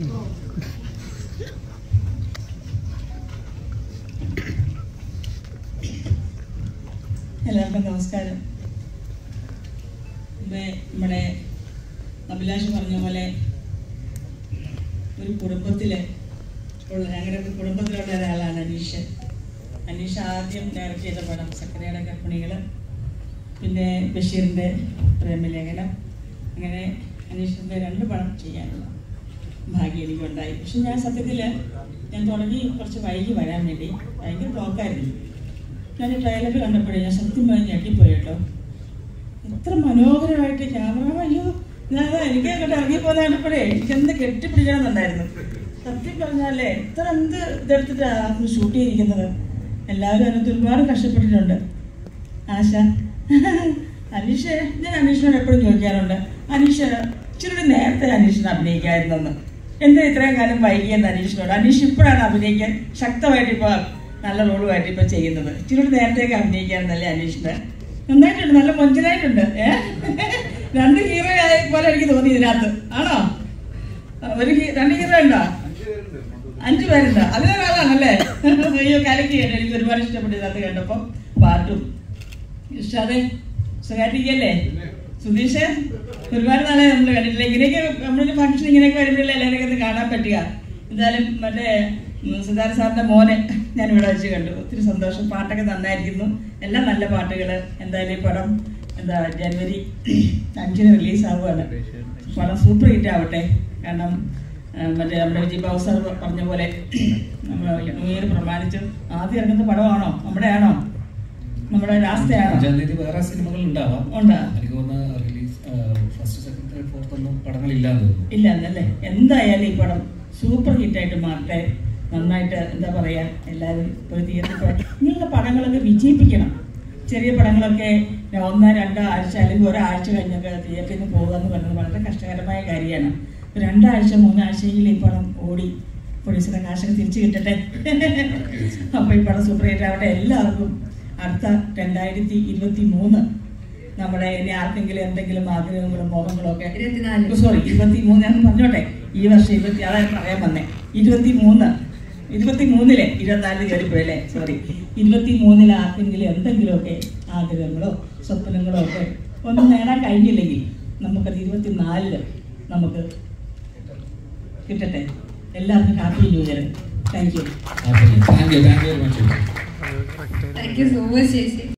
എല്ലാവർക്കും നമസ്കാരം ഇന്ന് നമ്മുടെ അഭിലാഷ് പറഞ്ഞ പോലെ ഒരു കുടുംബത്തിലെ ഉള്ള ഞങ്ങളുടെ ഒരു കുടുംബത്തിലുള്ള ഒരാളാണ് അനീഷ് അനീഷ് ആദ്യം ഡയറക്റ്റ് ചെയ്ത പടം സക്കരയുടെ കർമ്മിണികൾ പിന്നെ ബഷീറിൻ്റെ പ്രേമലേഖനം അങ്ങനെ അനീഷിൻ്റെ രണ്ട് പടം ചെയ്യാനുള്ള ഭാഗ്യം എനിക്കുണ്ടായി പക്ഷെ ഞാൻ സത്യത്തിൽ ഞാൻ തുടങ്ങി കുറച്ച് വൈകി വരാൻ വേണ്ടി ഭയങ്കര ബ്ലോക്കായിരുന്നു ഞാൻ ട്രailer കണ്ടപ്പോഴേ ഞാൻ സത്യം പറഞ്ഞ് ഞെട്ടിപ്പോയി കേട്ടോ എത്ര മനോഹരമായിട്ട് ക്യാമറ അയ്യോ ഞാൻ എനിക്ക് അങ്ങോട്ട് ഇറങ്ങിപ്പോകുന്ന കണ്ടപ്പോഴേ എനിക്കെന്ത് കെട്ടിപ്പിടിക്കണമെന്നുണ്ടായിരുന്നു സത്യം പറഞ്ഞാലേ എത്ര എന്ത് ഇതെടുത്തിട്ടാണ് ഷൂട്ട് ചെയ്തിരിക്കുന്നത് എല്ലാവരും അതിനകത്ത് ഒരുപാട് കഷ്ടപ്പെട്ടിട്ടുണ്ട് ആശ അനീഷ് ഞാൻ അനീഷിനോട് എപ്പോഴും ചോദിക്കാറുണ്ട് അനീഷ് ഇച്ചിരി കൂടി നേരത്തെ അനീഷിനെ അഭിനയിക്കാമായിരുന്നെന്ന് എന്താ ഇത്രയും കാലം വൈകിയെന്ന് അനീഷിനോട് അനീഷ് ഇപ്പോഴാണ് അഭിനയിക്കാൻ ശക്തമായിട്ട് ഇപ്പോൾ നല്ല റോളുമായിട്ട് ഇപ്പോൾ ചെയ്യുന്നത് ഇച്ചിരി കൂടി നേരത്തേക്ക് അഭിനയിക്കാമെന്നല്ലേ അനീഷിന് നന്നായിട്ടുണ്ട് നല്ല മൊഞ്ചനായിട്ടുണ്ട് ഏ രണ്ട് ഹീറോ ആയ പോലെ എനിക്ക് തോന്നി ഇതിനകത്ത് ആണോ ഒരു ഹീ- രണ്ട് ഹീറോ ഉണ്ടോ അഞ്ചു പേരുണ്ട് അതിലൊരാളാണല്ലേ അയ്യോ കലക്കി കേട്ടോ എനിക്ക് ഒരുപാട് ഇഷ്ടപ്പെട്ടു ഇതിനകത്ത് കണ്ടപ്പോൾ പാട്ടും ഇഷ്ടാതെ സുഖായിട്ടിരിക്കല്ലേ സുധീഷ് ഒരുപാട് നാളെ നമ്മൾ കണ്ടിട്ടില്ല ഇങ്ങനെയൊക്കെ നമ്മളൊരു ഫംഗ്ഷൻ ഇങ്ങനെയൊക്കെ വരുമ്പോഴല്ലേ എല്ലാവരെയൊക്കെ ഒന്ന് കാണാൻ പറ്റുക എന്തായാലും മറ്റേ ഉം, സിദ്ധാർത്ഥ സാറിന്റെ മോനെ ഞാൻ ഇവിടെ വെച്ച് കണ്ടു ഒത്തിരി സന്തോഷം പാട്ടൊക്കെ നന്നായിരിക്കുന്നു എല്ലാം നല്ല പാട്ടുകൾ എന്തായാലും ഈ പടം എന്താ ജനുവരി അഞ്ചിന് റിലീസ് ആവുകയാണ് പടം സൂപ്പർ ഹിറ്റ് ആവട്ടെ കാരണം ആ, മറ്റേ നമ്മുടെ വിജയ് ബാബു സാർ പറഞ്ഞ പോലെ നമ്മൾ ന്യൂ ഇയർ പ്രമാണിച്ച് ആദ്യം ഇറങ്ങുന്ന പടമാണോ നമ്മുടെ ആണോ നമ്മുടെ ലാസ്റ്റ് അഞ്ചാം ആണോ തീയതി വേറെ സിനിമകൾ ഉണ്ടാവാം ഉണ്ട് എനിക്ക് തോന്നുന്ന release first second third fourth ഒന്നും പടങ്ങളില്ലാന്ന് തോന്നുന്നു ഇല്ല എന്നല്ലേ എന്തായാലും ഈ പടം സൂപ്പർ ഹിറ്റായിട്ട് മാറട്ടെ നന്നായിട്ട് എന്താ പറയാ എല്ലാവരും ഒരു തിയേറ്ററിൽ പോയി ഇങ്ങനെയുള്ള പടങ്ങളൊക്കെ വിജയിപ്പിക്കണം ചെറിയ പടങ്ങളൊക്കെ ഒന്നോ രണ്ടോ ആഴ്ച അല്ലെങ്കിൽ ഒരാഴ്ച കഴിഞ്ഞൊക്കെ തിയേറ്ററിൽ നിന്ന് പോകുക എന്ന് പറയുന്നത് വളരെ കഷ്ടകരമായ കാര്യമാണ് ഒരു രണ്ടാഴ്ച മൂന്നാഴ്ചയിൽ ഈ പടം ഓടി പോലീസിന്റെ കാശൊക്കെ തിരിച്ചു കിട്ടട്ടെ അപ്പൊ ഈ പടം സൂപ്പർ ഹിറ്റ് ആവട്ടെ എല്ലാവർക്കും അടുത്ത രണ്ടായിരത്തി ഇരുപത്തി മൂന്ന് നമ്മുടെ ഇനി ആർക്കെങ്കിലും എന്തെങ്കിലും ആഗ്രഹങ്ങളും മോഹങ്ങളും ഒക്കെ ഇരുപത്തിനാല്. സോറി ഇരുപത്തി മൂന്ന് ഞാൻ പറഞ്ഞോട്ടെ ഈ വർഷം ഇരുപത്തി അതാണ് പറയാൻ വന്നേ ഇരുപത്തി മൂന്ന് ഇരുപത്തി മൂന്നിലെ ഇരുപത്തിനാലിന് കയറിപ്പോയല്ലേ സോറി ഇരുപത്തി മൂന്നിൽ ആർക്കെങ്കിലും എന്തെങ്കിലുമൊക്കെ ആഗ്രഹങ്ങളോ സ്വപ്നങ്ങളോ ഒക്കെ ഒന്നും നേടാൻ കഴിഞ്ഞില്ലെങ്കിൽ നമുക്കത് ഇരുപത്തിനാലില് നമുക്ക് കിട്ടട്ടെ എല്ലാവർക്കും happy new year thank you thank you thank you very much thank you so much ചേച്ചി